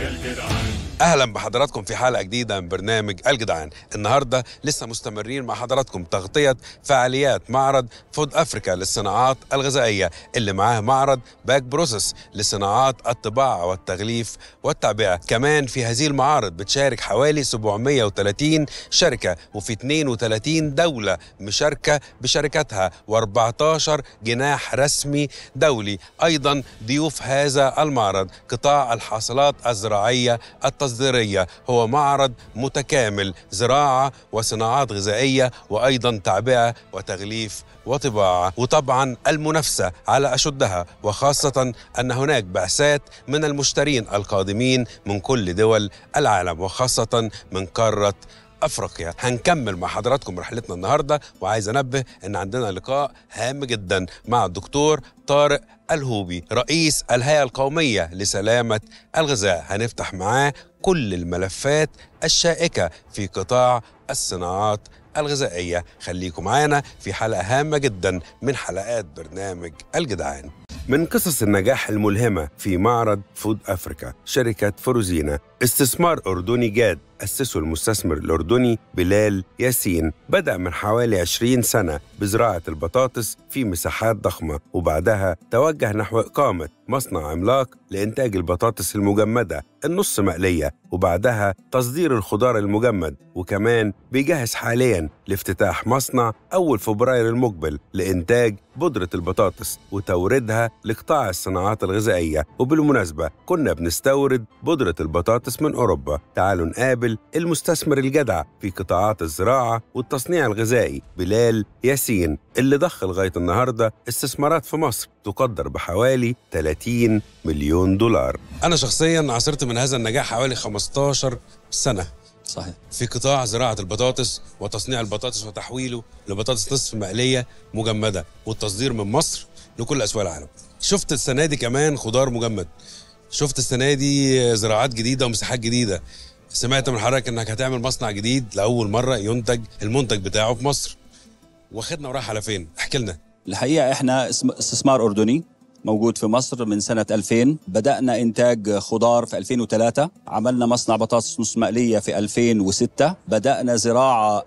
اهلا بحضراتكم في حلقه جديده من برنامج الجدعان النهارده لسه مستمرين مع حضراتكم تغطيه فعاليات معرض فود افريكا للصناعات الغذائيه اللي معاه معرض باك بروسس لصناعات الطباعه والتغليف والتعبئه كمان في هذه المعارض بتشارك حوالي 730 شركه وفي 32 دوله مشاركه بشركاتها و14 جناح رسمي دولي ايضا ضيوف هذا المعرض قطاع الحاصلات الزراعيه التصديريه هو معرض متكامل زراعه وصناعات غذائيه وايضا تعبئه وتغليف وطباعه وطبعا المنافسه على اشدها وخاصه ان هناك بعثات من المشترين القادمين من كل دول العالم وخاصه من قاره افريقيا هنكمل مع حضراتكم رحلتنا النهارده وعايز انبه ان عندنا لقاء هام جدا مع الدكتور طارق الهوبي رئيس الهيئه القوميه لسلامه الغذاء هنفتح معاه كل الملفات الشائكه في قطاع الصناعات الغذائيه خليكم معانا في حلقه هامه جدا من حلقات برنامج الجدعان من قصص النجاح الملهمة في معرض فود أفريكا شركة فروزينا استثمار أردني جاد أسسه المستثمر الأردني بلال ياسين بدأ من حوالي 20 سنة بزراعة البطاطس في مساحات ضخمة وبعدها توجه نحو إقامة مصنع عملاق لإنتاج البطاطس المجمدة النص مقلية وبعدها تصدير الخضار المجمد وكمان بيجهز حاليا لافتتاح مصنع أول فبراير المقبل لإنتاج بودرة البطاطس وتوردها لقطاع الصناعات الغذائية وبالمناسبة كنا بنستورد بودرة البطاطس من أوروبا تعالوا نقابل المستثمر الجدع في قطاعات الزراعة والتصنيع الغذائي بلال ياسين اللي ضخ لغاية النهاردة استثمارات في مصر تقدر بحوالي 30 مليون دولار أنا شخصيا عاصرت من هذا النجاح حوالي 15 سنة صحيح في قطاع زراعة البطاطس وتصنيع البطاطس وتحويله لبطاطس نصف مقلية مجمدة والتصدير من مصر لكل أسواق العالم شفت السنة دي كمان خضار مجمد شفت السنة دي زراعات جديدة ومساحات جديدة سمعت من حضرتك انك هتعمل مصنع جديد لأول مرة ينتج المنتج بتاعه في مصر واخدنا ورايح على فين احكي لنا الحقيقة احنا اسم- استثمار أردني موجود في مصر من سنة 2000 بدأنا إنتاج خضار في 2003 عملنا مصنع بطاطس نص مقلية في 2006 بدأنا زراعة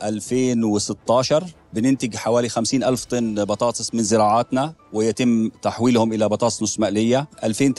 2016 بننتج حوالي 50 ألف طن بطاطس من زراعاتنا ويتم تحويلهم إلى بطاطس نص مقلية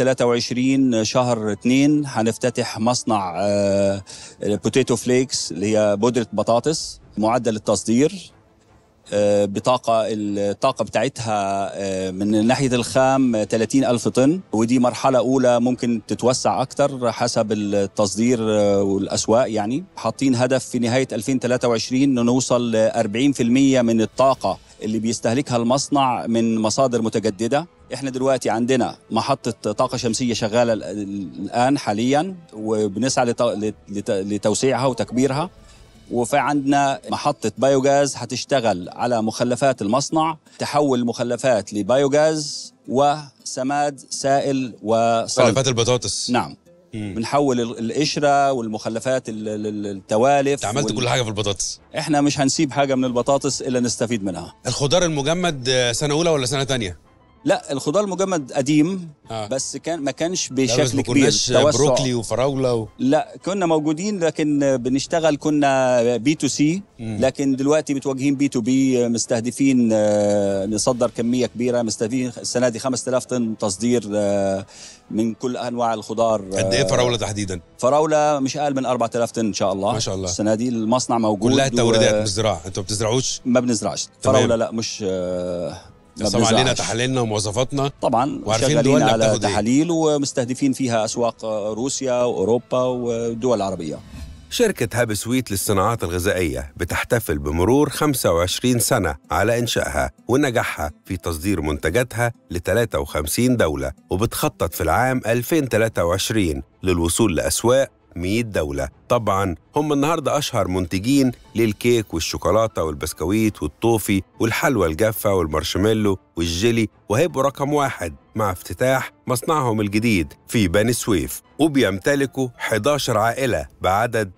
2023 شهر 2 هنفتتح مصنع آه، بوتيتو فليكس اللي هي بودرة بطاطس معدل التصدير آه، بطاقة الطاقة بتاعتها آه، من ناحية الخام 30 ألف طن ودي مرحلة أولى ممكن تتوسع أكتر حسب التصدير آه، والأسواق يعني حاطين هدف في نهاية 2023 إنه نوصل ل 40% من الطاقة اللي بيستهلكها المصنع من مصادر متجددة احنا دلوقتي عندنا محطة طاقة شمسية شغالة ال- الآن حاليا وبنسعى لت- لت- لتوسيعها وتكبيرها وفي عندنا محطة بايوغاز هتشتغل على مخلفات المصنع تحول المخلفات لبايوغاز وسماد سائل وصلب مخلفات البطاطس نعم مم. بنحول ال- القشرة والمخلفات ال- ال- ال- التوالف انت عملت وال- كل حاجة في البطاطس احنا مش هنسيب حاجة من البطاطس إلا نستفيد منها الخضار المجمد آه، سنة أولى ولا سنة تانية؟ لا الخضار المجمد قديم آه. بس كان ما كانش لا، بس بشكل ما كبير كناش بروكلي وفراولة و... لا كنا موجودين لكن بنشتغل كنا بي تو سي مم. لكن دلوقتي متوجهين بي تو بي مستهدفين آه، نصدر كميه كبيره مستهدفين السنه دي 5000 طن تصدير آه، من كل انواع الخضار قد إيه آه، فراولة تحديدا؟ فراوله مش اقل من 4000 طن ان شاء الله ما شاء الله. السنه دي المصنع موجود كلها توريدات و- بالزراعة انتوا ما بتزرعوش؟ ما بنزرعش تمام. فراوله لا مش آه، ما طبعا علينا بنزرعش. تحاليلنا ومواصفاتنا طبعا وعارفين شغالين دولنا على بتاخد إيه. تحاليل ومستهدفين فيها اسواق آه، روسيا واوروبا والدول العربيه شركة هاب سويت للصناعات الغذائية بتحتفل بمرور 25 سنة على إنشائها ونجاحها في تصدير منتجاتها ل 53 دولة وبتخطط في العام 2023 للوصول لأسواق 100 دولة طبعا هم النهارده اشهر منتجين للكيك والشوكولاته والبسكويت والطوفي والحلوى الجافه والمارشميلو والجيلي وهيبقوا رقم واحد مع افتتاح مصنعهم الجديد في بني سويف وبيمتلكوا 11 عائلة بعدد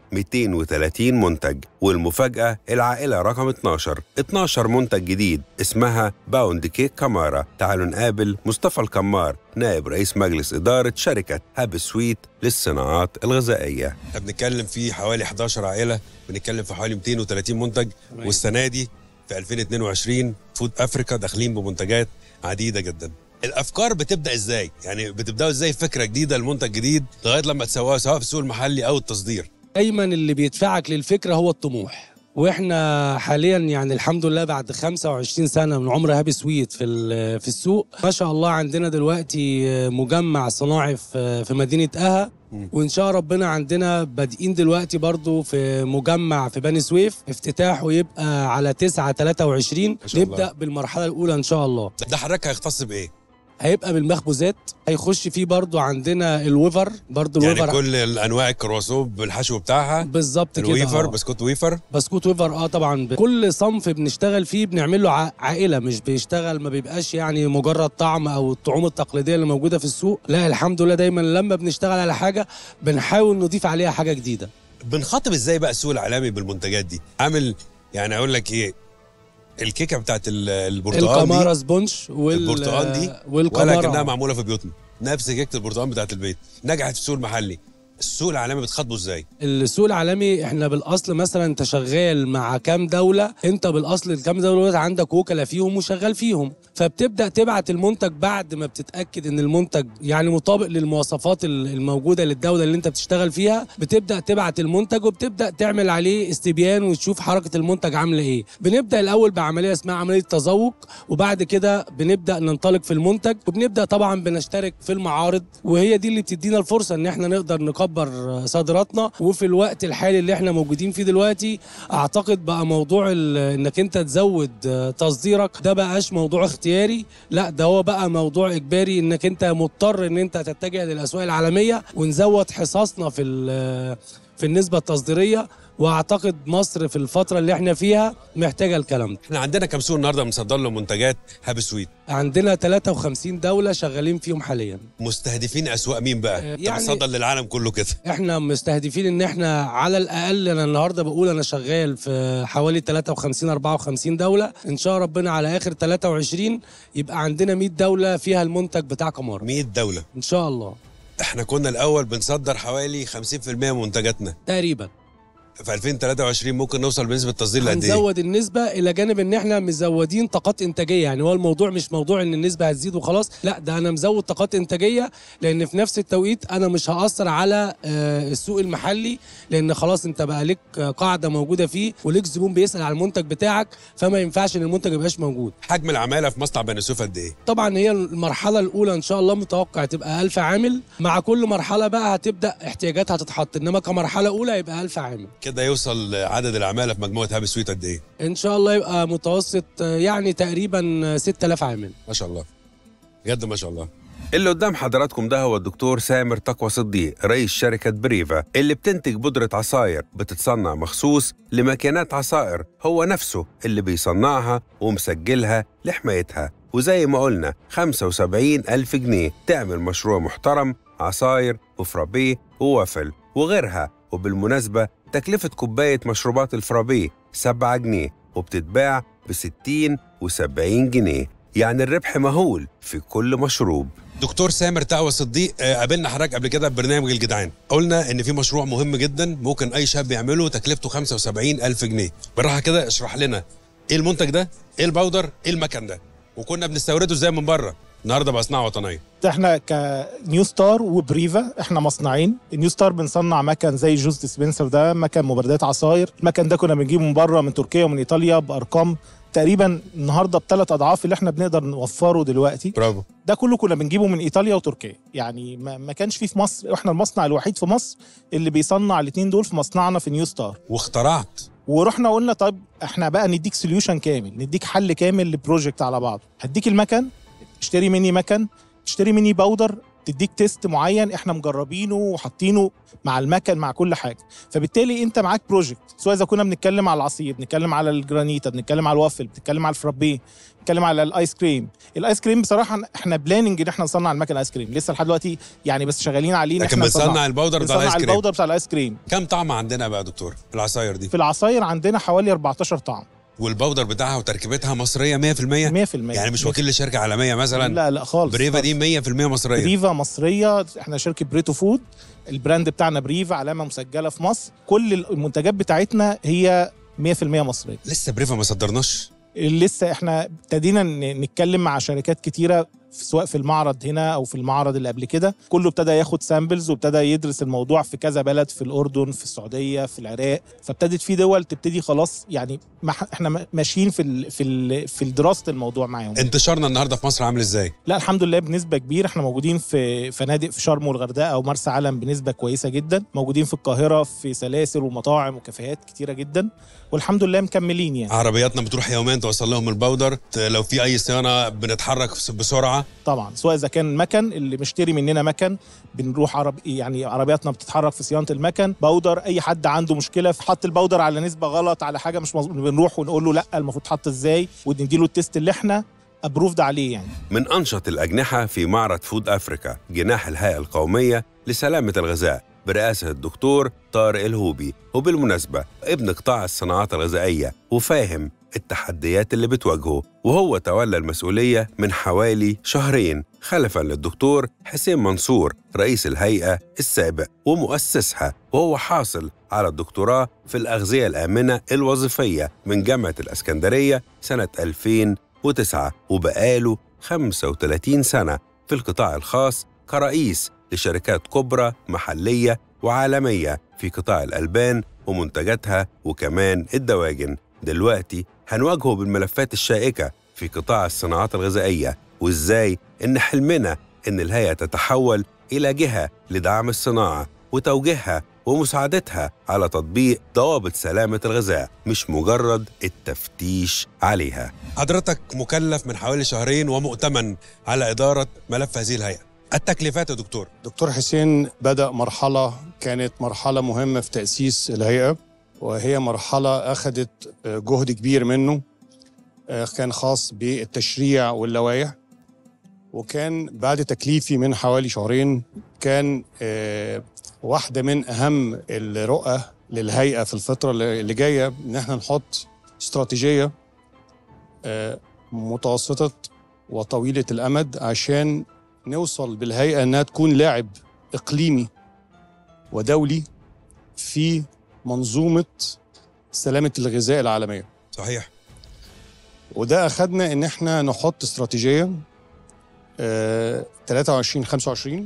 230 منتج والمفاجأة العائلة رقم 12 12 منتج جديد اسمها باوند كيك كمارا تعالوا نقابل مصطفى الكمار نائب رئيس مجلس إدارة شركة هاب سويت للصناعات الغذائية بنتكلم في حوالي 11 عائلة بنتكلم في حوالي 230 منتج والسنة دي في 2022 فود افريكا داخلين بمنتجات عديده جدا الافكار بتبدا ازاي يعني بتبداوا ازاي فكره جديده لمنتج جديد لغايه لما تسووها سواء في السوق المحلي او التصدير دايما اللي بيدفعك للفكره هو الطموح واحنا حاليا يعني الحمد لله بعد 25 سنه من عمر هابي سويت في ال- في السوق ما شاء الله عندنا دلوقتي مجمع صناعي في في مدينه اها وان شاء ربنا عندنا بادئين دلوقتي برضو في مجمع في بني سويف افتتاحه يبقى على 9 23 ما شاء الله. نبدا بالمرحله الاولى ان شاء الله ده حضرتك هيختص بايه؟ هيبقى بالمخبوزات هيخش فيه برضو عندنا الويفر برضو يعني الويفر كل الانواع الكرواسون بالحشو بتاعها بالظبط كده الويفر آه. بسكوت ويفر بسكوت ويفر اه طبعا ب- كل صنف بنشتغل فيه بنعمل له ع- عائله مش بيشتغل ما بيبقاش يعني مجرد طعم او الطعوم التقليديه اللي موجوده في السوق لا الحمد لله دايما لما بنشتغل على حاجه بنحاول نضيف عليها حاجه جديده بنخاطب ازاي بقى السوق العالمي بالمنتجات دي؟ عامل يعني اقول لك ايه الكيكه بتاعت ال- البرتقال القماره دي سبونج وال البرتقال دي ولا والقماره كانها معموله في بيوتنا نفس كيكه البرتقال بتاعت البيت نجحت في السوق المحلي السوق العالمي بتخاطبه ازاي؟ السوق العالمي احنا بالاصل مثلا انت شغال مع كام دوله انت بالاصل الكام دوله دول عندك وكلاء فيهم وشغال فيهم فبتبدا تبعت المنتج بعد ما بتتاكد ان المنتج يعني مطابق للمواصفات ال- الموجوده للدوله اللي انت بتشتغل فيها بتبدا تبعت المنتج وبتبدا تعمل عليه استبيان وتشوف حركه المنتج عامله ايه بنبدا الاول بعمليه اسمها عمليه تذوق وبعد كده بنبدا ننطلق في المنتج وبنبدا طبعا بنشترك في المعارض وهي دي اللي بتدينا الفرصه ان احنا نقدر نكبر صادراتنا وفي الوقت الحالي اللي احنا موجودين فيه دلوقتي اعتقد بقى موضوع ال- انك انت تزود آه، تصديرك ده بقاش موضوع اختياري لا ده هو بقى موضوع اجباري انك انت مضطر ان انت تتجه للاسواق العالميه ونزود حصصنا في ال- في النسبه التصديريه واعتقد مصر في الفتره اللي احنا فيها محتاجه الكلام ده احنا عندنا كام سوق النهارده بنصدر له منتجات هاب سويت عندنا 53 دوله شغالين فيهم حاليا مستهدفين اسواق مين بقى؟ آه، انت يعني- بتصدر للعالم كله كده احنا مستهدفين ان احنا على الاقل انا النهارده بقول انا شغال في حوالي 53 54 دوله ان شاء ربنا على اخر 23 يبقى عندنا 100 دوله فيها المنتج بتاع كمار 100 دوله ان شاء الله احنا كنا الاول بنصدر حوالي 50% من منتجاتنا تقريبا في 2023 ممكن نوصل بنسبه تصدير لقد ايه؟ هنزود النسبه الى جانب ان احنا مزودين طاقات انتاجيه يعني هو الموضوع مش موضوع ان النسبه هتزيد وخلاص لا ده انا مزود طاقات انتاجيه لان في نفس التوقيت انا مش هاثر على آه، السوق المحلي لان خلاص انت بقى لك قاعده موجوده فيه وليك زبون بيسال على المنتج بتاعك فما ينفعش ان المنتج ما يبقاش موجود حجم العماله في مصنع بني سويف قد ايه؟ طبعا هي المرحله الاولى ان شاء الله متوقع تبقى 1000 عامل مع كل مرحله بقى هتبدا احتياجاتها تتحط انما كمرحله اولى يبقى 1000 عامل كده يوصل عدد العماله في مجموعه هاب سويت قد ايه؟ ان شاء الله يبقى متوسط آه، يعني تقريبا 6000 عامل ما شاء الله بجد ما شاء الله اللي قدام حضراتكم ده هو الدكتور سامر تقوى صديق رئيس شركة بريفا اللي بتنتج بودرة عصاير بتتصنع مخصوص لماكينات عصائر هو نفسه اللي بيصنعها ومسجلها لحمايتها وزي ما قلنا 75 ألف جنيه تعمل مشروع محترم عصاير وفرابيه ووافل وغيرها وبالمناسبة تكلفة كوباية مشروبات الفرابيه 7 جنيه وبتتباع ب 60 و70 جنيه يعني الربح مهول في كل مشروب دكتور سامر تقوى صديق آه، قابلنا حضرتك قبل كده في برنامج الجدعان قلنا ان في مشروع مهم جدا ممكن اي شاب يعمله تكلفته 75 الف جنيه بالراحه كده اشرح لنا ايه المنتج ده ايه البودر ايه المكن ده وكنا بنستورده ازاي من بره النهارده بقى صناعه وطنيه احنا كنيو ستار وبريفا احنا مصنعين نيو ستار بنصنع مكن زي جوز ديسبنسر ده مكن مبردات عصاير المكن ده كنا بنجيبه من بره من تركيا ومن ايطاليا بارقام تقريبا النهارده بثلاث اضعاف اللي احنا بنقدر نوفره دلوقتي برافو ده كله كنا بنجيبه من ايطاليا وتركيا يعني ما, ما كانش فيه في مصر احنا المصنع الوحيد في مصر اللي بيصنع الاثنين دول في مصنعنا في نيو ستار واخترعت ورحنا قلنا طيب احنا بقى نديك سوليوشن كامل نديك حل كامل لبروجكت على بعضه هديك المكن اشتري مني مكن اشتري مني باودر تديك تيست معين احنا مجربينه وحاطينه مع المكن مع كل حاجه فبالتالي انت معاك بروجكت سواء اذا كنا بنتكلم على العصير بنتكلم على الجرانيتا بنتكلم على الوافل بنتكلم على الفرابيه بنتكلم على الايس كريم الايس كريم بصراحه احنا بلاننج ان احنا نصنع المكن ايس كريم لسه لحد دلوقتي يعني بس شغالين عليه إن لكن إحنا بنصنع نصنع. البودر بتاع بنصنع الايس كريم البودر بتاع الايس كريم كم طعم عندنا بقى يا دكتور في العصاير دي في العصاير عندنا حوالي 14 طعم والبودر بتاعها وتركيبتها مصريه 100% 100% يعني مش وكيل لشركه عالميه مثلا لا لا خالص بريفا خالص. دي 100% مصريه بريفا مصريه احنا شركه بريتو فود البراند بتاعنا بريفا علامه مسجله في مصر كل المنتجات بتاعتنا هي 100% مصريه لسه بريفا ما صدرناش لسه احنا ابتدينا ن- نتكلم مع شركات كتيره في- سواء في المعرض هنا او في المعرض اللي قبل كده كله ابتدى ياخد سامبلز وابتدى يدرس الموضوع في كذا بلد في الاردن في السعوديه في العراق فابتدت في دول تبتدي خلاص يعني ما ح- احنا ماشيين في ال في ال في دراسه الموضوع معاهم انتشارنا النهارده في مصر عامل ازاي لا الحمد لله بنسبه كبيره احنا موجودين في فنادق في شرم والغردقه ومرسى علم بنسبه كويسه جدا موجودين في القاهره في سلاسل ومطاعم وكافيهات كتيره جدا والحمد لله مكملين يعني عربياتنا بتروح يوميا توصل لهم البودر ت- لو في اي صيانه بنتحرك بس- بسرعه طبعا سواء اذا كان مكن اللي مشتري مننا مكن بنروح عرب يعني عربياتنا بتتحرك في صيانه المكن بودر اي حد عنده مشكله في حط البودر على نسبه غلط على حاجه مش مظبوط بنروح ونقول له لا المفروض تحط ازاي ونديله التيست اللي احنا ابروفد عليه يعني من أنشط الأجنحة في معرض فود أفريكا جناح الهيئة القومية لسلامة الغذاء برئاسة الدكتور طارق الهوبي وبالمناسبة ابن قطاع الصناعات الغذائية وفاهم التحديات اللي بتواجهه وهو تولى المسؤولية من حوالي شهرين خلفا للدكتور حسين منصور رئيس الهيئة السابق ومؤسسها وهو حاصل على الدكتوراه في الأغذية الآمنة الوظيفية من جامعة الأسكندرية سنة 2009 وبقاله 35 سنة في القطاع الخاص كرئيس لشركات كبرى محلية وعالمية في قطاع الألبان ومنتجاتها وكمان الدواجن دلوقتي هنواجهه بالملفات الشائكة في قطاع الصناعات الغذائية وإزاي إن حلمنا إن الهيئة تتحول إلى جهة لدعم الصناعة وتوجيهها ومساعدتها على تطبيق ضوابط سلامة الغذاء مش مجرد التفتيش عليها حضرتك مكلف من حوالي شهرين ومؤتمن على إدارة ملف هذه الهيئة التكليفات يا دكتور دكتور حسين بدأ مرحلة كانت مرحلة مهمة في تأسيس الهيئة وهي مرحلة أخذت جهد كبير منه آه، كان خاص بالتشريع واللوائح وكان بعد تكليفي من حوالي شهرين كان آه، واحدة من أهم الرؤى للهيئة في الفترة اللي جاية إن احنا نحط استراتيجية آه، متوسطة وطويلة الأمد عشان نوصل بالهيئة إنها تكون لاعب إقليمي ودولي في منظومة سلامة الغذاء العالمية صحيح وده أخدنا إن إحنا نحط استراتيجية آه، 23 25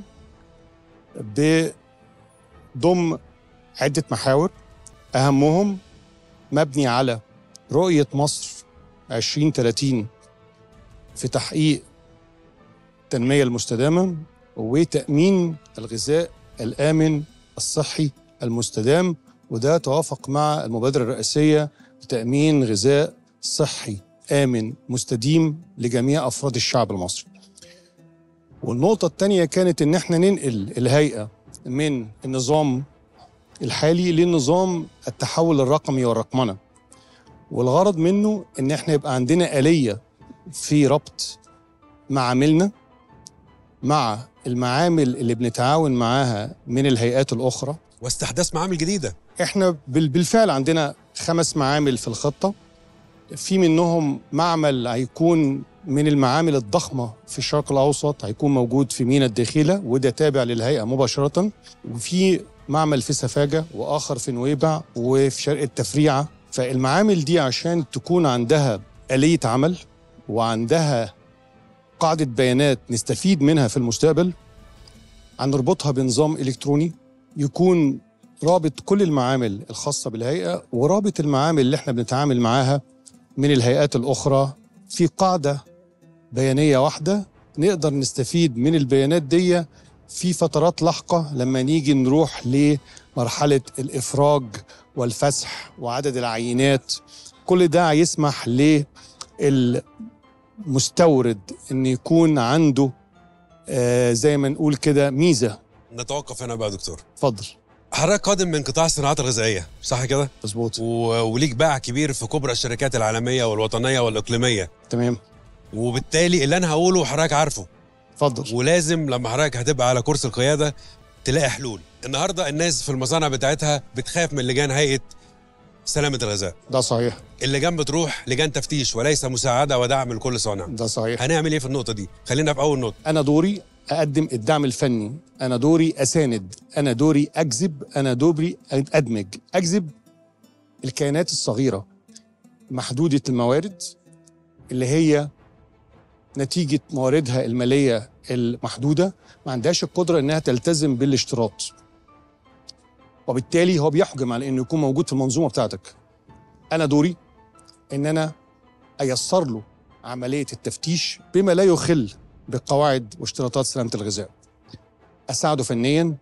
بضم عدة محاور أهمهم مبني على رؤية مصر 2030 في تحقيق التنمية المستدامة وتأمين الغذاء الآمن الصحي المستدام وده توافق مع المبادرة الرئاسية لتأمين غذاء صحي آمن مستديم لجميع أفراد الشعب المصري والنقطة الثانية كانت إن احنا ننقل الهيئة من النظام الحالي لنظام التحول الرقمي والرقمنة والغرض منه إن احنا يبقى عندنا آلية في ربط معاملنا مع المعامل اللي بنتعاون معاها من الهيئات الأخرى واستحداث معامل جديدة احنا بال- بالفعل عندنا خمس معامل في الخطة في منهم معمل هيكون من المعامل الضخمة في الشرق الأوسط هيكون موجود في ميناء الداخلة وده تابع للهيئة مباشرة وفي معمل في سفاجة وآخر في نويبع وفي شرق التفريعة فالمعامل دي عشان تكون عندها آلية عمل وعندها قاعدة بيانات نستفيد منها في المستقبل هنربطها بنظام إلكتروني يكون رابط كل المعامل الخاصة بالهيئة ورابط المعامل اللي احنا بنتعامل معاها من الهيئات الأخرى في قاعدة بيانية واحدة نقدر نستفيد من البيانات دي في فترات لاحقة لما نيجي نروح لمرحلة الإفراج والفسح وعدد العينات كل ده هيسمح للمستورد أن يكون عنده آه زي ما نقول كده ميزه نتوقف هنا بقى يا دكتور اتفضل حضرتك قادم من قطاع الصناعات الغذائيه صح كده مظبوط و... وليك باع كبير في كبرى الشركات العالميه والوطنيه والاقليميه تمام وبالتالي اللي انا هقوله حضرتك عارفه اتفضل ولازم لما حضرتك هتبقى على كرسي القياده تلاقي حلول النهارده الناس في المصانع بتاعتها بتخاف من لجان هيئه سلامه الغذاء ده صحيح اللجان بتروح لجان تفتيش وليس مساعده ودعم لكل صانع ده صحيح هنعمل ايه في النقطه دي خلينا في اول نقطه انا دوري اقدم الدعم الفني انا دوري اساند انا دوري اجذب انا دوري ادمج اجذب الكيانات الصغيره محدوده الموارد اللي هي نتيجه مواردها الماليه المحدوده ما عندهاش القدره انها تلتزم بالاشتراط وبالتالي هو بيحجم على انه يكون موجود في المنظومه بتاعتك انا دوري ان انا ايسر له عمليه التفتيش بما لا يخل بقواعد واشتراطات سلامه الغذاء اساعده فنيا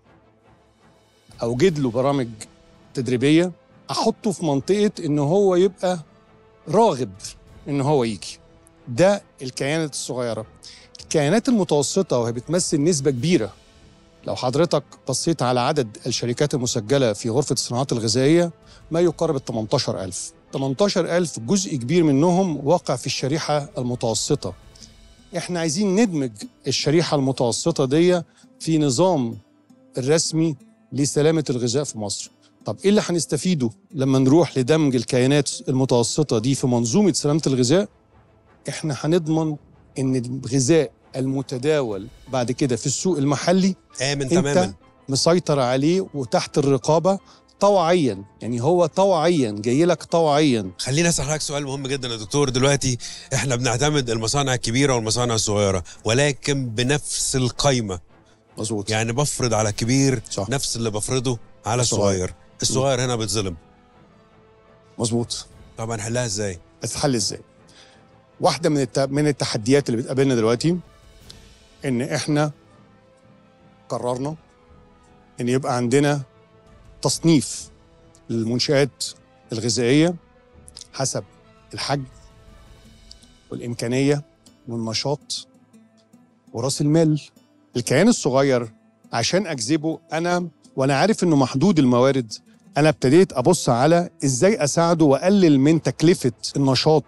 اوجد له برامج تدريبيه احطه في منطقه ان هو يبقى راغب ان هو يجي ده الكيانات الصغيره الكيانات المتوسطه وهي بتمثل نسبه كبيره لو حضرتك بصيت على عدد الشركات المسجله في غرفه الصناعات الغذائيه ما يقارب ال 18000 18000 جزء كبير منهم واقع في الشريحه المتوسطه احنا عايزين ندمج الشريحه المتوسطه دي في نظام الرسمي لسلامه الغذاء في مصر طب ايه اللي هنستفيده لما نروح لدمج الكيانات المتوسطه دي في منظومه سلامه الغذاء احنا هنضمن ان الغذاء المتداول بعد كده في السوق المحلي امن انت تماما مسيطر عليه وتحت الرقابه طوعيا يعني هو طوعيا جاي لك طوعيا خليني اسال حضرتك سؤال مهم جدا يا دكتور دلوقتي احنا بنعتمد المصانع الكبيره والمصانع الصغيره ولكن بنفس القايمه مظبوط يعني بفرض على الكبير صح. نفس اللي بفرضه على الصغير. الصغير الصغير هنا بيتظلم مظبوط طب هنحلها ازاي هتتحل ازاي واحده من الت... من التحديات اللي بتقابلنا دلوقتي ان احنا قررنا ان يبقى عندنا تصنيف للمنشآت الغذائيه حسب الحجم والامكانيه والنشاط وراس المال الكيان الصغير عشان اجذبه انا وانا عارف انه محدود الموارد انا ابتديت ابص على ازاي اساعده واقلل من تكلفه النشاط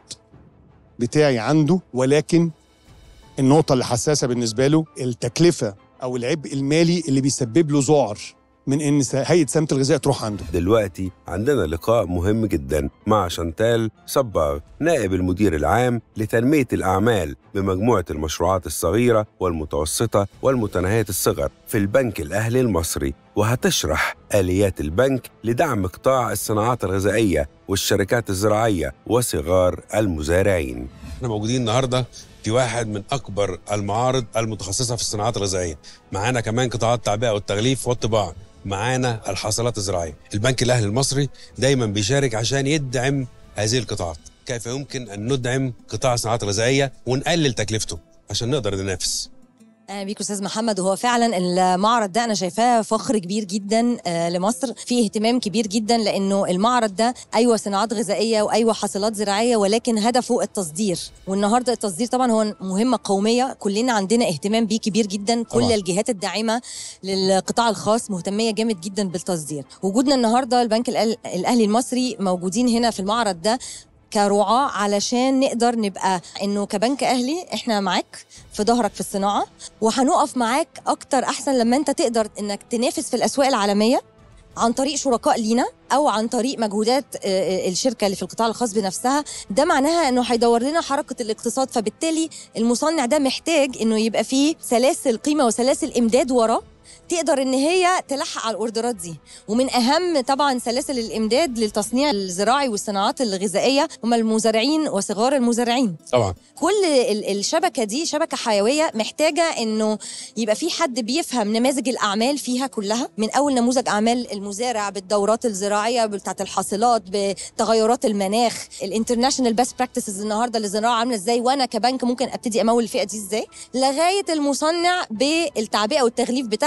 بتاعي عنده ولكن النقطه اللي حساسه بالنسبه له التكلفه او العبء المالي اللي بيسبب له ذعر من ان س- هيئه سلامه الغذاء تروح عنده دلوقتي عندنا لقاء مهم جدا مع شانتال صباغ نائب المدير العام لتنمية الأعمال بمجموعة المشروعات الصغيرة والمتوسطة والمتناهية الصغر في البنك الأهلي المصري وهتشرح آليات البنك لدعم قطاع الصناعات الغذائية والشركات الزراعية وصغار المزارعين احنا موجودين النهارده في واحد من اكبر المعارض المتخصصه في الصناعات الغذائيه معانا كمان قطاعات التعبئه والتغليف والطباعه معانا الحاصلات الزراعيه البنك الاهلي المصري دايما بيشارك عشان يدعم هذه القطاعات كيف يمكن ان ندعم قطاع الصناعات الغذائيه ونقلل تكلفته عشان نقدر ننافس اهلا بيك استاذ محمد وهو فعلا المعرض ده انا شايفاه فخر كبير جدا آه، لمصر فيه اهتمام كبير جدا لانه المعرض ده ايوه صناعات غذائيه وايوه حاصلات زراعيه ولكن هدفه التصدير والنهارده التصدير طبعا هو مهمه قوميه كلنا عندنا اهتمام بيه كبير جدا كل طبعاً. الجهات الداعمه للقطاع الخاص مهتميه جامد جدا بالتصدير وجودنا النهارده البنك الأهل- الاهلي المصري موجودين هنا في المعرض ده كرعاة علشان نقدر نبقى انه كبنك اهلي احنا معاك في ظهرك في الصناعه وهنقف معاك اكتر احسن لما انت تقدر انك تنافس في الاسواق العالميه عن طريق شركاء لينا او عن طريق مجهودات آه، آه، الشركه اللي في القطاع الخاص بنفسها ده معناها انه هيدور لنا حركه الاقتصاد فبالتالي المصنع ده محتاج انه يبقى فيه سلاسل قيمه وسلاسل امداد وراه تقدر ان هي تلحق على الاوردرات دي ومن اهم طبعا سلاسل الامداد للتصنيع الزراعي والصناعات الغذائيه هم المزارعين وصغار المزارعين طبعا كل ال- الشبكه دي شبكه حيويه محتاجه انه يبقى في حد بيفهم نماذج الاعمال فيها كلها من اول نموذج اعمال المزارع بالدورات الزراعيه بتاعت الحاصلات بتغيرات المناخ الانترناشونال بيست براكتسز النهارده للزراعه عامله ازاي وانا كبنك ممكن ابتدي امول الفئه دي ازاي لغايه المصنع بالتعبئه والتغليف بتاعها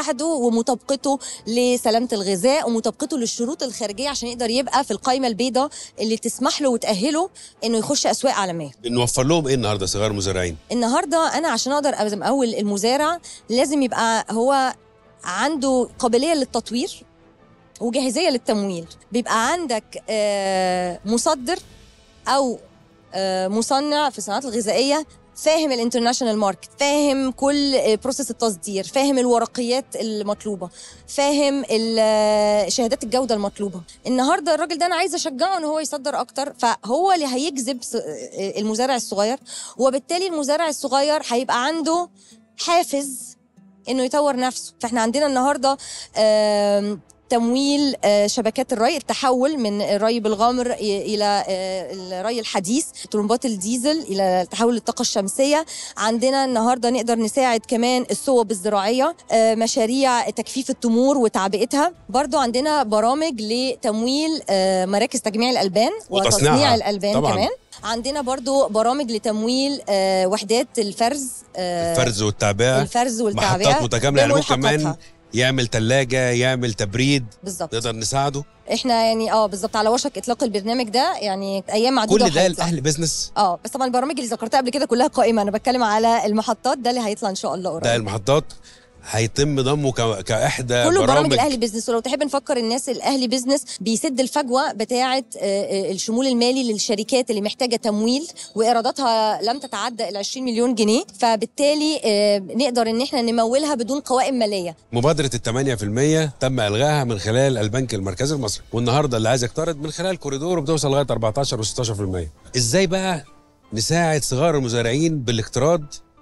لوحده ومطابقته لسلامه الغذاء ومطابقته للشروط الخارجيه عشان يقدر يبقى في القائمه البيضاء اللي تسمح له وتاهله انه يخش اسواق عالميه بنوفر لهم ايه النهارده صغار المزارعين النهارده انا عشان اقدر أبقى اول المزارع لازم يبقى هو عنده قابليه للتطوير وجاهزيه للتمويل بيبقى عندك آه، مصدر او آه، مصنع في الصناعات الغذائيه فاهم الانترناشونال ماركت فاهم كل بروسيس التصدير فاهم الورقيات المطلوبه فاهم ال- آه، شهادات الجوده المطلوبه النهارده الراجل ده انا عايزه اشجعه ان هو يصدر اكتر فهو اللي هيجذب س- آه، المزارع الصغير وبالتالي المزارع الصغير هيبقى عنده حافز انه يطور نفسه فاحنا عندنا النهارده آم، تمويل آه، شبكات الري التحول من الري بالغمر ي- الى آه، الري الحديث طلمبات الديزل الى التحول للطاقه الشمسيه عندنا النهارده نقدر نساعد كمان الصوب الزراعيه آه، مشاريع تجفيف التمور وتعبئتها برضو عندنا برامج لتمويل آه، مراكز تجميع الالبان وتصنيعها. وتصنيع الالبان طبعاً. كمان عندنا برضو برامج لتمويل آه، وحدات الفرز آه، الفرز والتعبئه الفرز والتعبئه محطات متكامله يعني ممكن كمان بملحقاتها. يعمل ثلاجه يعمل تبريد بالظبط نقدر نساعده احنا يعني اه بالظبط على وشك اطلاق البرنامج ده يعني ايام معدوده كل ده وهيطلع. الاهل بزنس اه بس طبعا البرامج اللي ذكرتها قبل كده كلها قائمه انا بتكلم على المحطات ده اللي هيطلع ان شاء الله قريب ده المحطات هيتم ضمه ك- كاحدى كله برامج برامج الاهلي بيزنس ولو تحب نفكر الناس الاهلي بيزنس بيسد الفجوه بتاعه آه، آه، الشمول المالي للشركات اللي محتاجه تمويل وايراداتها لم تتعدى ال 20 مليون جنيه فبالتالي آه، نقدر ان احنا نمولها بدون قوائم ماليه مبادره ال 8% تم الغائها من خلال البنك المركزي المصري والنهارده اللي عايز يقترض من خلال كوريدور بتوصل لغايه 14 و16% ازاي بقى نساعد صغار المزارعين بالاقتراض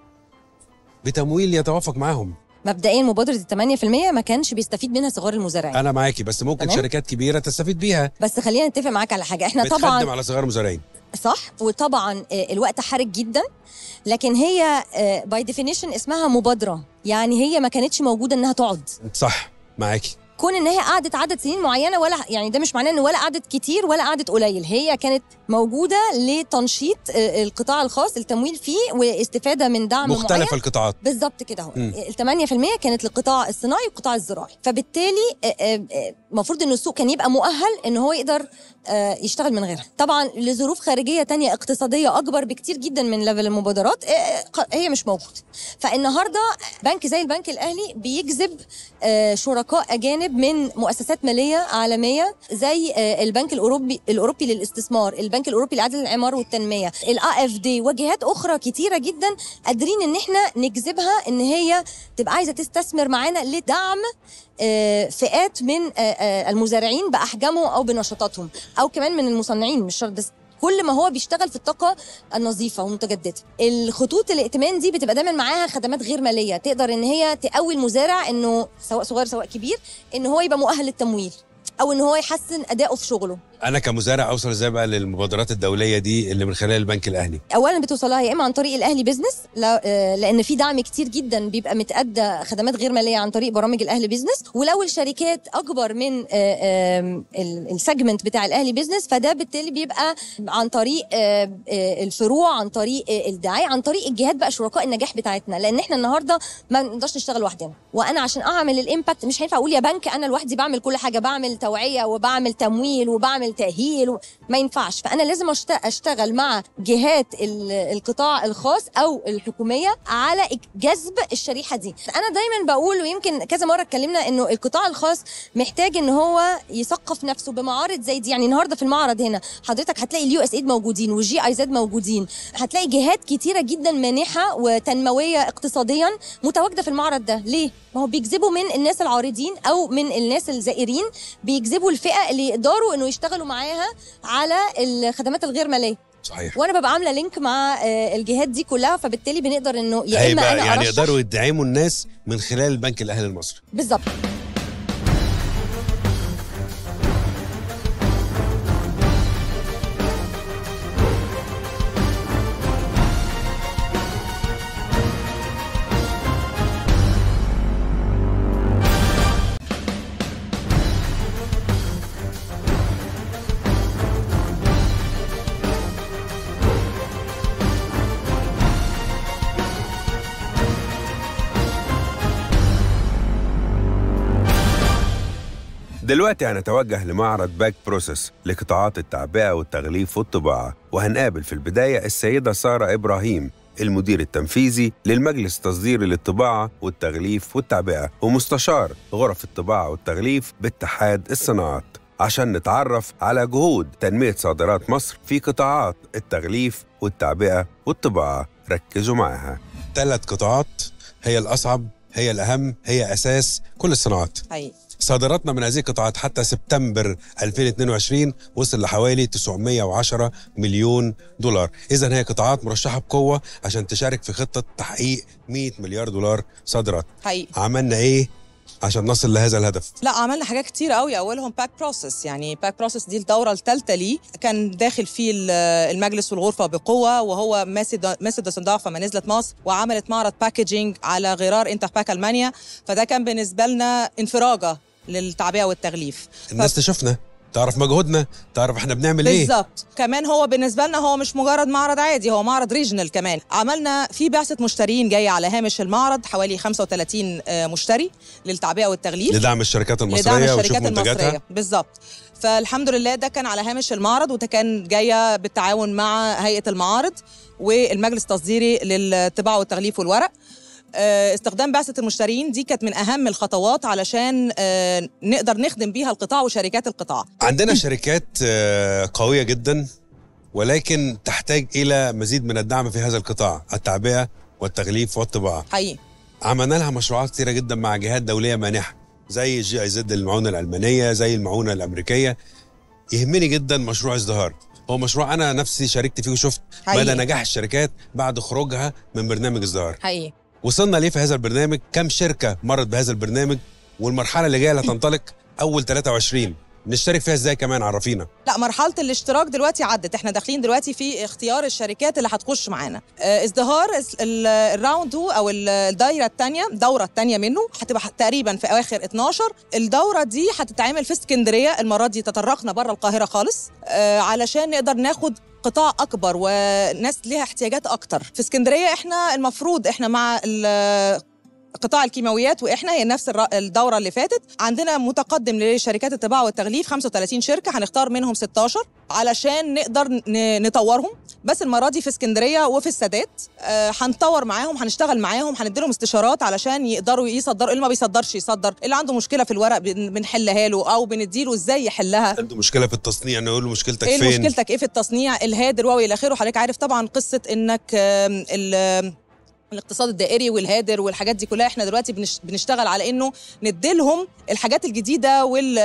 بتمويل يتوافق معاهم مبدئيا مبادره ال 8% ما كانش بيستفيد منها صغار المزارعين انا معاكي بس ممكن تمام. شركات كبيره تستفيد بيها بس خلينا نتفق معاك على حاجه احنا بتخدم طبعا على صغار المزارعين صح وطبعا آه، الوقت حرج جدا لكن هي باي ديفينيشن اسمها مبادره يعني هي ما كانتش موجوده انها تقعد صح معاكي كون ان هي قعدت عدد سنين معينه ولا يعني ده مش معناه ان ولا قعدت كتير ولا قعدت قليل هي كانت موجوده لتنشيط آه، القطاع الخاص التمويل فيه واستفاده من دعم معين مختلف القطاعات بالظبط كده اهو مم. ال 8% كانت للقطاع الصناعي والقطاع الزراعي فبالتالي آه، آه، آه، المفروض ان السوق كان يبقى مؤهل ان هو يقدر آه، يشتغل من غيرها طبعا لظروف خارجيه تانية اقتصاديه اكبر بكتير جدا من ليفل المبادرات آه، آه، ق- هي مش موجوده فالنهارده بنك زي البنك الاهلي بيجذب آه، شركاء اجانب من مؤسسات ماليه عالميه زي آه، البنك الاوروبي الاوروبي للاستثمار البنك الاوروبي لإعادة الإعمار والتنمية الاي اف دي وجهات اخرى كتيره جدا قادرين ان احنا نجذبها ان هي تبقى عايزه تستثمر معانا لدعم آه، فئات من آه، آه، المزارعين باحجامهم او بنشاطاتهم او كمان من المصنعين مش شرط بس كل ما هو بيشتغل في الطاقه النظيفه والمتجدده الخطوط الائتمان دي بتبقى دايما معاها خدمات غير ماليه تقدر ان هي تقوي المزارع انه سواء صغير سواء كبير ان هو يبقى مؤهل للتمويل او ان هو يحسن اداؤه في شغله انا كمزارع اوصل ازاي بقى للمبادرات الدوليه دي اللي من خلال البنك الاهلي اولا بتوصلها يا اما عن طريق الاهلي بيزنس لا- آه، لان في دعم كتير جدا بيبقى متادى خدمات غير ماليه عن طريق برامج الاهلي بيزنس ولو الشركات اكبر من آه، آم، ال- السيجمنت بتاع الاهلي بيزنس فده بالتالي بيبقى عن طريق آه، آه، الفروع عن طريق آه، الدعايه عن طريق الجهات بقى شركاء النجاح بتاعتنا لان احنا النهارده ما نقدرش نشتغل لوحدنا وانا عشان اعمل الامباكت مش هينفع اقول يا بنك انا لوحدي بعمل كل حاجه بعمل توعيه وبعمل تمويل وبعمل تاهيل و... ما ينفعش فانا لازم أشت- اشتغل مع جهات ال- القطاع الخاص او الحكوميه على إك- جذب الشريحه دي انا دايما بقول ويمكن كذا مره اتكلمنا انه القطاع الخاص محتاج ان هو يثقف نفسه بمعارض زي دي يعني النهارده في المعرض هنا حضرتك هتلاقي اليو اس ايد موجودين والجي اي زد موجودين هتلاقي جهات كتيره جدا مانحه وتنمويه اقتصاديا متواجده في المعرض ده ليه ما هو بيجذبوا من الناس العارضين او من الناس الزائرين بيجذبوا الفئه اللي يقدروا انه يشتغلوا معاها على الخدمات الغير ماليه صحيح وانا ببقى عامله لينك مع آه، الجهات دي كلها فبالتالي بنقدر انه يا اما هيبقى انا يعني ارشح يقدروا يدعموا الناس من خلال البنك الاهلي المصري بالظبط دلوقتي هنتوجه لمعرض باك بروسيس لقطاعات التعبئة والتغليف والطباعة وهنقابل في البداية السيدة سارة إبراهيم المدير التنفيذي للمجلس التصديري للطباعة والتغليف والتعبئة ومستشار غرف الطباعة والتغليف باتحاد الصناعات عشان نتعرف على جهود تنمية صادرات مصر في قطاعات التغليف والتعبئة والطباعة ركزوا معاها ثلاث قطاعات هي الأصعب هي الأهم هي أساس كل الصناعات حقيقي صادراتنا من هذه القطاعات حتى سبتمبر 2022 وصل لحوالي 910 مليون دولار إذا هي قطاعات مرشحة بقوة عشان تشارك في خطة تحقيق 100 مليار دولار صادرات حقيقي عملنا إيه عشان نصل لهذا الهدف لا عملنا حاجات كتير قوي اولهم باك بروسيس يعني باك بروسيس دي الدوره الثالثه ليه كان داخل فيه ال- المجلس والغرفه بقوه وهو ماسد ماسد صندوق فما نزلت مصر وعملت معرض باكجينج على غرار انتر باك المانيا فده كان بالنسبه لنا انفراجه للتعبئه والتغليف الناس تشوفنا تعرف مجهودنا تعرف احنا بنعمل ايه بالظبط كمان هو بالنسبه لنا هو مش مجرد معرض عادي هو معرض ريجنال كمان عملنا في بعثه مشترين جايه على هامش المعرض حوالي 35 آه، مشتري للتعبئه والتغليف لدعم الشركات لدعم المصرية وشوف الشركات منتجاتها المصريه بالظبط فالحمد لله ده كان على هامش المعرض وده كان جايه بالتعاون مع هيئه المعارض والمجلس التصديري للطباعه والتغليف والورق آه، استخدام بعثة المشترين دي كانت من أهم الخطوات علشان آه، نقدر نخدم بيها القطاع وشركات القطاع عندنا شركات آه، قوية جدا ولكن تحتاج إلى مزيد من الدعم في هذا القطاع التعبئة والتغليف والطباعة حقيقي عملنا لها مشروعات كتيرة جدا مع جهات دولية مانحة زي الجي اي زد المعونة الألمانية زي المعونة الأمريكية يهمني جدا مشروع ازدهار هو مشروع أنا نفسي شاركت فيه وشفت حقيقي. مدى نجاح الشركات بعد خروجها من برنامج ازدهار حقيقي وصلنا ليه في هذا البرنامج كم شركة مرت بهذا البرنامج والمرحلة اللي جاية اللي هتنطلق أول 23 نشترك فيها ازاي كمان عرفينا لا مرحله الاشتراك دلوقتي عدت احنا داخلين دلوقتي في اختيار الشركات اللي هتخش معانا آه، ازدهار اس- ال- الراوند 2 او ال- الدايره الثانيه الدوره الثانيه منه هتبقى ح- تقريبا في اواخر 12 الدوره دي هتتعمل في اسكندريه المره دي تطرقنا بره القاهره خالص آه، علشان نقدر ناخد قطاع اكبر وناس ليها احتياجات اكتر في اسكندريه احنا المفروض احنا مع ال- قطاع الكيماويات واحنا هي نفس الر- الدوره اللي فاتت عندنا متقدم لشركات الطباعه والتغليف 35 شركه هنختار منهم 16 علشان نقدر ن- نطورهم بس المره دي في اسكندريه وفي السادات آه، هنطور معاهم هنشتغل معاهم هنديلهم استشارات علشان يقدروا يصدروا اللي ما بيصدرش يصدر اللي عنده مشكله في الورق بن- بنحلها له او بنديله ازاي يحلها عنده مشكلة في التصنيع نقول له مشكلتك ايه فين مشكلتك ايه في التصنيع الهادر والى اخره حضرتك عارف طبعا قصه انك آم، ال- الاقتصاد الدائري والهادر والحاجات دي كلها احنا دلوقتي بنش- بنشتغل على انه نديلهم الحاجات الجديده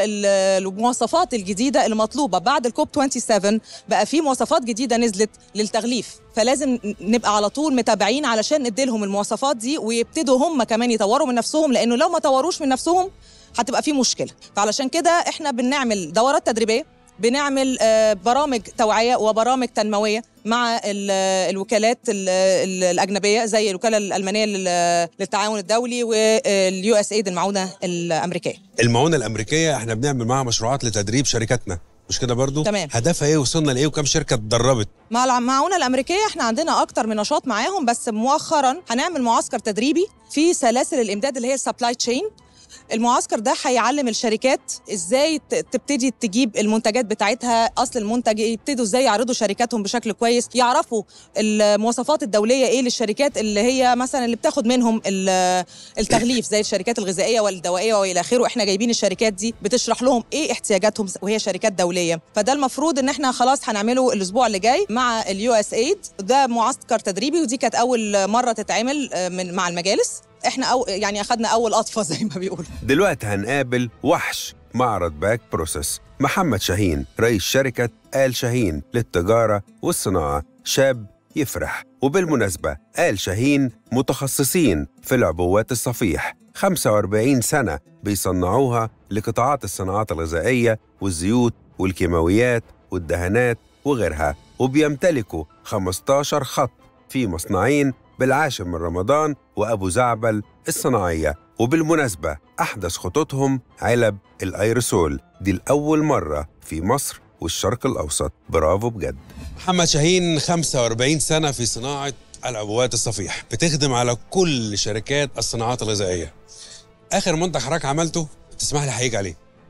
والمواصفات الجديده المطلوبه بعد الكوب 27 بقى في مواصفات جديده نزلت للتغليف فلازم نبقى على طول متابعين علشان نديلهم المواصفات دي ويبتدوا هم كمان يطوروا من نفسهم لانه لو ما طوروش من نفسهم هتبقى في مشكله فعلشان كده احنا بنعمل دورات تدريبيه بنعمل آه، برامج توعيه وبرامج تنمويه مع ال- الوكالات ال- ال- الاجنبيه زي الوكاله الالمانيه لل- للتعاون الدولي واليو اس ايد المعونه الامريكيه المعونة الأمريكية احنا بنعمل معاها مشروعات لتدريب شركاتنا مش كده برضو تمام. هدفها ايه وصلنا لايه وكم شركة اتدربت مع المعونه الامريكيه احنا عندنا اكتر من نشاط معاهم بس مؤخرا هنعمل معسكر تدريبي في سلاسل الامداد اللي هي السبلاي تشين المعسكر ده هيعلم الشركات ازاي ت- تبتدي تجيب المنتجات بتاعتها اصل المنتج يبتدوا ازاي يعرضوا شركاتهم بشكل كويس يعرفوا المواصفات الدوليه ايه للشركات اللي هي مثلا اللي بتاخد منهم ال- التغليف زي الشركات الغذائيه والدوائيه والى اخره احنا جايبين الشركات دي بتشرح لهم ايه احتياجاتهم وهي شركات دوليه فده المفروض ان احنا خلاص هنعمله الاسبوع اللي جاي مع اليو اس ايد ده معسكر تدريبي ودي كانت اول مره تتعمل آه، من مع المجالس احنا أو يعني اخذنا اول قطفه زي ما بيقولوا دلوقتي هنقابل وحش معرض باك بروسيس محمد شاهين رئيس شركة آل شاهين للتجارة والصناعة شاب يفرح وبالمناسبة آل شاهين متخصصين في العبوات الصفيح 45 سنة بيصنعوها لقطاعات الصناعات الغذائية والزيوت والكيماويات والدهانات وغيرها وبيمتلكوا 15 خط في مصنعين بالعاشر من رمضان وأبو زعبل الصناعية وبالمناسبة أحدث خطوطهم علب الأيرسول دي الأول مرة في مصر والشرق الأوسط برافو بجد محمد شاهين 45 سنة في صناعة العبوات الصفيح بتخدم على كل شركات الصناعات الغذائية آخر منتج حضرتك عملته تسمح لي أحييك عليه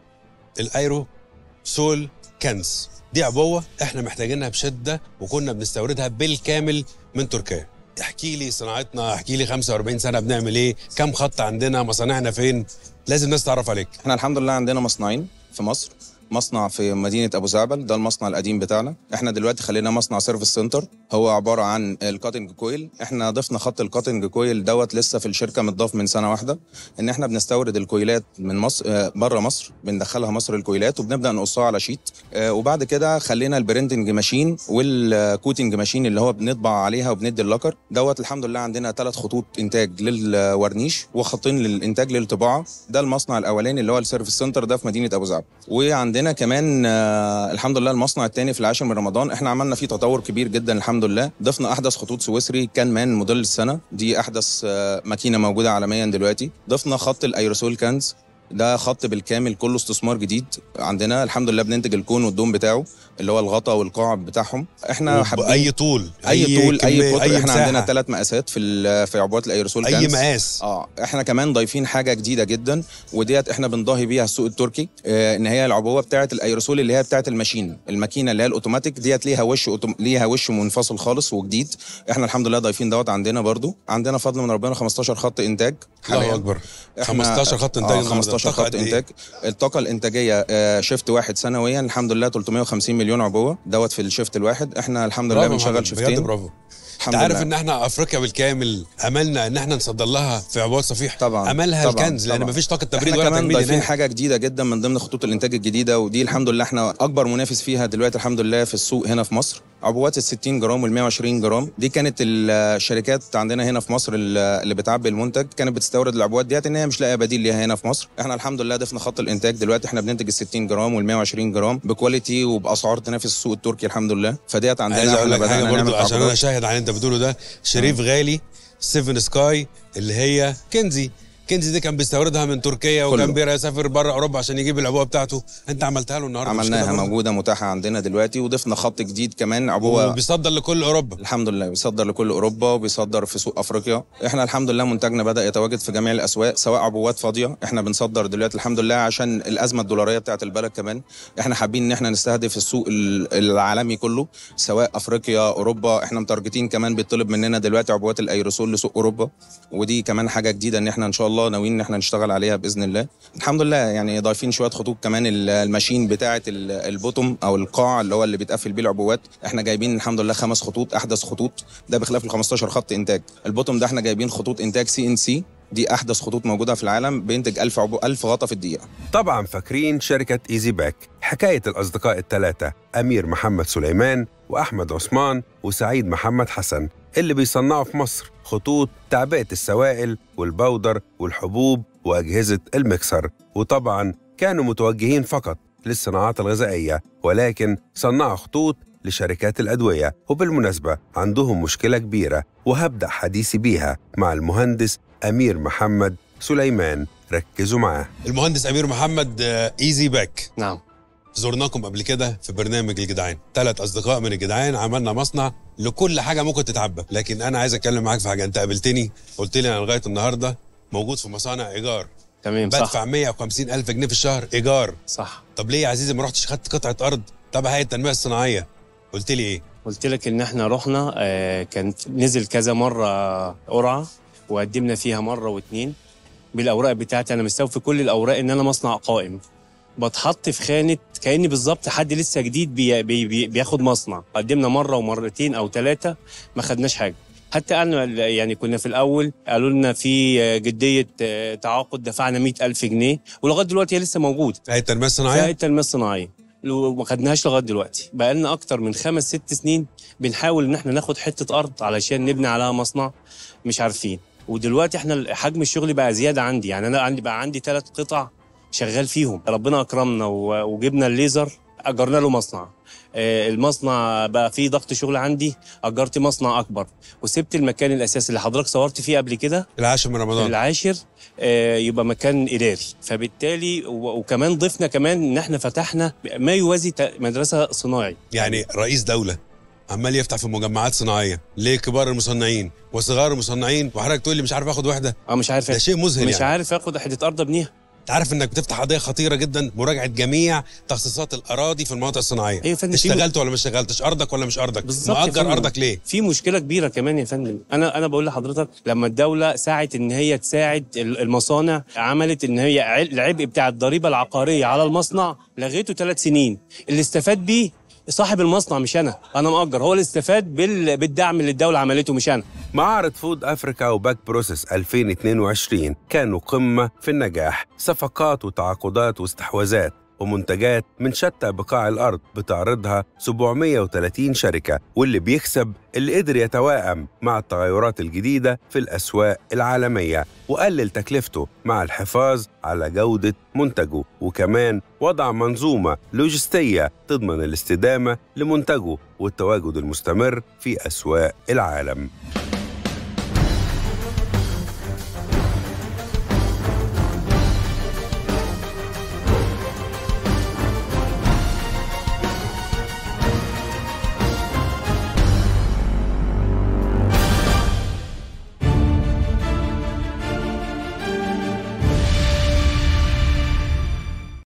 الايرو سول كنز دي عبوه احنا محتاجينها بشده وكنا بنستوردها بالكامل من تركيا احكي لي صناعتنا احكي لي 45 سنه بنعمل ايه كم خط عندنا مصانعنا فين لازم الناس تعرف عليك احنا الحمد لله عندنا مصنعين في مصر مصنع في مدينة أبو زعبل ده المصنع القديم بتاعنا احنا دلوقتي خلينا مصنع سيرفيس سنتر هو عبارة عن الكاتنج كويل احنا ضفنا خط الكاتنج كويل دوت لسه في الشركة متضاف من سنة واحدة ان احنا بنستورد الكويلات من مصر آه، بره مصر بندخلها مصر الكويلات وبنبدأ نقصها على شيت آه، وبعد كده خلينا البرينتنج ماشين والكوتنج ماشين اللي هو بنطبع عليها وبندي اللكر دوت الحمد لله عندنا ثلاث خطوط انتاج للورنيش وخطين للانتاج للطباعه ده المصنع الاولاني اللي هو السيرفيس سنتر ده في مدينه ابو زعبل وعندنا كمان آه، الحمد لله المصنع الثاني في العاشر من رمضان احنا عملنا فيه تطور كبير جدا الحمد لله ضفنا احدث خطوط سويسري كان مان موديل السنه دي احدث آه، ماكينه موجوده عالميا دلوقتي ضفنا خط الايروسول كانز ده خط بالكامل كله استثمار جديد عندنا الحمد لله بننتج الكون والدوم بتاعه اللي هو الغطا والقاعد بتاعهم احنا حابين اي طول اي طول اي كمية، قطر احنا مساحة، عندنا ثلاث مقاسات في ال- في عبوات الايروسول اي كانز. مقاس اه احنا كمان ضايفين حاجه جديده جدا وديت احنا بنضاهي بيها السوق التركي اه ان هي العبوه بتاعه الايروسول اللي هي بتاعه الماشين الماكينه اللي هي الاوتوماتيك ديت ليها وش أوتوم... ليها وش منفصل خالص وجديد احنا الحمد لله ضايفين دوت عندنا برضو عندنا فضل من ربنا 15 خط انتاج الله اكبر إحنا- 15 خط انتاج آه النهاردة. 15 الطاقة خط قد إيه؟ انتاج الطاقه الانتاجيه آه شيفت واحد سنويا الحمد لله 350 مليون عبوه دوت في الشيفت الواحد احنا الحمد لله برافو يا بنشغل محمد، شيفتين بجد برافو الحمد انت عارف لله. ان احنا افريقيا بالكامل املنا ان احنا نصدر لها في عبوات صفيح طبعا املها طبعا الكنز لان طبعا. مفيش طاقه تبريد احنا ولا كمان تجميد ضايفين هناك حاجه جديده جدا من ضمن خطوط الانتاج الجديده ودي الحمد لله احنا اكبر منافس فيها دلوقتي الحمد لله في السوق هنا في مصر عبوات ال 60 جرام وال 120 جرام دي كانت الشركات عندنا هنا في مصر اللي بتعبي المنتج كانت بتستورد العبوات ديت ان هي مش لاقيه بديل ليها هنا في مصر احنا الحمد لله ضفنا خط الانتاج دلوقتي احنا بننتج ال 60 جرام وال 120 جرام بكواليتي وباسعار تنافس السوق التركي الحمد لله فديت عندنا عايز اقول احنا لك حاجه بدأنا برضو نعمل عشان انا عبوات. شاهد على اللي انت بتقوله ده شريف غالي سيفن سكاي اللي هي كنزي كنزي دي كان بيستوردها من تركيا وكان كله. بيسافر بره اوروبا عشان يجيب العبوه بتاعته انت عملتها له النهارده مش كده عملناها برضو؟ موجوده متاحه عندنا دلوقتي وضفنا خط جديد كمان عبوه وبيصدر لكل اوروبا الحمد لله بيصدر لكل اوروبا وبيصدر في سوق افريقيا احنا الحمد لله منتجنا بدا يتواجد في جميع الاسواق سواء عبوات فاضيه احنا بنصدر دلوقتي الحمد لله عشان الازمه الدولاريه بتاعت البلد كمان احنا حابين ان احنا نستهدف السوق ال- العالمي كله سواء افريقيا اوروبا احنا متارجتين كمان بيطلب مننا دلوقتي عبوات الايروسول لسوق اوروبا ودي كمان حاجه جديده ان احنا ان شاء الله ناويين ان احنا نشتغل عليها باذن الله الحمد لله يعني ضايفين شويه خطوط كمان ال- الماشين بتاعه ال- البوتوم او القاع اللي هو اللي بيتقفل بيه العبوات احنا جايبين الحمد لله خمس خطوط احدث خطوط ده بخلاف ال 15 خط انتاج البوتوم ده احنا جايبين خطوط انتاج سي ان سي دي احدث خطوط موجوده في العالم بينتج 1000 عبو 1000 غطا في الدقيقه طبعا فاكرين شركة ايزي باك حكاية الأصدقاء الثلاثة أمير محمد سليمان وأحمد عثمان وسعيد محمد حسن اللي بيصنعوا في مصر خطوط تعبئة السوائل والبودر والحبوب وأجهزة المكسر وطبعا كانوا متوجهين فقط للصناعات الغذائية ولكن صنعوا خطوط لشركات الأدوية وبالمناسبة عندهم مشكلة كبيرة وهبدأ حديثي بيها مع المهندس أمير محمد سليمان ركزوا معاه المهندس امير محمد ايزي باك نعم زرناكم قبل كده في برنامج الجدعان ثلاث اصدقاء من الجدعان عملنا مصنع لكل حاجه ممكن تتعبى لكن انا عايز اتكلم معاك في حاجه انت قابلتني قلت لي انا لغايه النهارده موجود في مصانع ايجار تمام صح بدفع 150 الف جنيه في الشهر ايجار صح طب ليه يا عزيزي ما رحتش خدت قطعه ارض تبع هيئه التنميه الصناعيه قلت لي ايه قلت لك ان احنا رحنا آه كان نزل كذا مره قرعه وقدمنا فيها مره واتنين بالاوراق بتاعتي انا مستوفي كل الاوراق ان انا مصنع قائم بتحط في خانه كاني بالظبط حد لسه جديد بي بي بي بياخد مصنع قدمنا مره ومرتين او ثلاثه ما خدناش حاجه حتى انا يعني كنا في الاول قالوا لنا في آه، جديه آه، تعاقد دفعنا مئة ألف جنيه ولغايه دلوقتي هي لسه موجود في هيئه التنميه في الصناعيه هيئه التنميه الصناعيه وما خدناهاش لغايه دلوقتي بقى لنا اكتر من خمس ست سنين بنحاول ان احنا ناخد حته ارض علشان نبني عليها مصنع مش عارفين ودلوقتي احنا حجم الشغل بقى زياده عندي يعني انا عندي بقى عندي ثلاث قطع شغال فيهم ربنا اكرمنا و- وجبنا الليزر اجرنا له مصنع آه، المصنع بقى فيه ضغط شغل عندي اجرت مصنع اكبر وسبت المكان الاساسي اللي حضرتك صورت فيه قبل كده العاشر من رمضان العاشر آه، يبقى مكان اداري فبالتالي و- وكمان ضفنا كمان ان احنا فتحنا ما يوازي ت- مدرسه صناعي يعني رئيس دوله عمال يفتح في مجمعات صناعيه لكبار المصنعين وصغار المصنعين وحضرتك تقول لي مش عارف اخد وحده اه مش عارف ده شيء مذهل مش يعني عارف اخد حته ارض ابنيها انت عارف انك بتفتح قضيه خطيره جدا مراجعه جميع تخصيصات الاراضي في المناطق الصناعيه ايوه يا فندم في- اشتغلت ولا ما اشتغلتش ارضك ولا مش ارضك بالظبط يا مؤجر فندم. ارضك ليه في مشكله كبيره كمان يا فندم انا انا بقول لحضرتك لما الدوله سعت ان هي تساعد ال- المصانع عملت ان هي ع- العبء بتاع الضريبه العقاريه على المصنع لغيته ثلاث سنين اللي استفاد بيه صاحب المصنع مش انا انا مؤجر هو اللي استفاد بال- بالدعم اللي الدوله عملته مش انا معرض فود افريكا وباك بروسيس 2022 كانوا قمه في النجاح صفقات وتعاقدات واستحواذات ومنتجات من شتى بقاع الارض بتعرضها 730 شركه واللي بيكسب اللي قدر يتوائم مع التغيرات الجديده في الاسواق العالميه وقلل تكلفته مع الحفاظ على جوده منتجه وكمان وضع منظومه لوجستيه تضمن الاستدامه لمنتجه والتواجد المستمر في اسواق العالم